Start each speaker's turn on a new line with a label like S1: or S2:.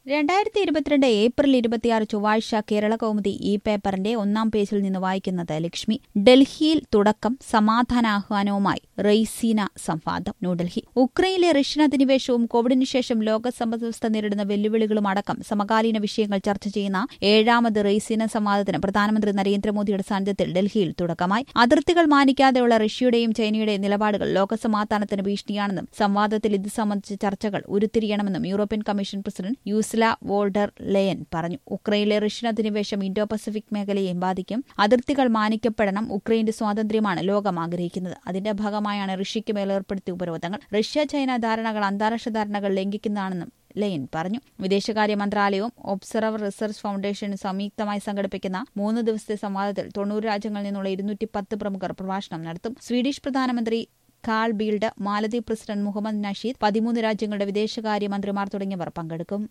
S1: രണ്ടായിരത്തി ഇരുപത്തിരണ്ട് ഏപ്രിൽ ഇരുപത്തിയാറ് ചൊവ്വാഴ്ച കേരള കൗമുദി ഈ പേപ്പറിന്റെ ഒന്നാം പേജിൽ നിന്ന് വായിക്കുന്നത് ലക്ഷ്മി ഡൽഹിയിൽ തുടക്കം സമാധാനാഹ്വാനവുമായി റെയ്സീന സംവാദം ന്യൂഡൽഹി ഉക്രൈനിലെ റഷ്യൻ അധിനിവേശവും കോവിഡിന് ശേഷം ലോക സമ്പദ്വ്യവസ്ഥ നേരിടുന്ന വെല്ലുവിളികളും അടക്കം സമകാലീന വിഷയങ്ങൾ ചർച്ച ചെയ്യുന്ന ഏഴാമത് റെയ്സീന സംവാദത്തിന് പ്രധാനമന്ത്രി നരേന്ദ്രമോദിയുടെ സാന്നിധ്യത്തിൽ ഡൽഹിയിൽ തുടക്കമായി അതിർത്തികൾ മാനിക്കാതെയുള്ള റഷ്യയുടെയും ചൈനയുടെയും നിലപാടുകൾ ലോകസമാധാനത്തിന് ഭീഷണിയാണെന്നും സംവാദത്തിൽ ഇത് സംബന്ധിച്ച ചർച്ചകൾ ഉരുത്തിരിയണമെന്നും European commission president Ursula von der Leyen പറഞ്ഞു ഉക്രൈനിലെ റഷ്യൻ അധിനിവേശം ഇൻഡോ പസഫിക് മേഖലയെയും ബാധിക്കും അതിർത്തികൾ മാനിക്കപ്പെടണം ഉക്രൈന്റെ സ്വാതന്ത്ര്യമാണ് ലോകം ആഗ്രഹിക്കുന്നത് അതിന്റെ ഭാഗമായാണ് റഷ്യയ്ക്ക് മേൽ ഏർപ്പെടുത്തിയ ഉപരോധങ്ങൾ റഷ്യ ചൈന ധാരണകൾ അന്താരാഷ്ട്ര ധാരണകൾ ലംഘിക്കുന്നതാണെന്നും ലെയിൻ പറഞ്ഞു വിദേശകാര്യ മന്ത്രാലയവും ഒബ്സർവർ റിസർച്ച് ഫൌണ്ടേഷനും സംയുക്തമായി സംഘടിപ്പിക്കുന്ന മൂന്ന് ദിവസത്തെ സംവാദത്തിൽ തൊണ്ണൂറ് രാജ്യങ്ങളിൽ നിന്നുള്ള ഇരുന്നൂറ്റി പത്ത് പ്രമുഖർ പ്രഭാഷണം നടത്തും സ്വീഡിഷ് പ്രധാനമന്ത്രി കാൾ ബീൽഡ് മാലദ്വീപ് പ്രസിഡന്റ് മുഹമ്മദ് നഷീദ് പതിമൂന്ന് രാജ്യങ്ങളുടെ വിദേശകാര്യ മന്ത്രിമാർ തുടങ്ങിയവർ പങ്കെടുക്കും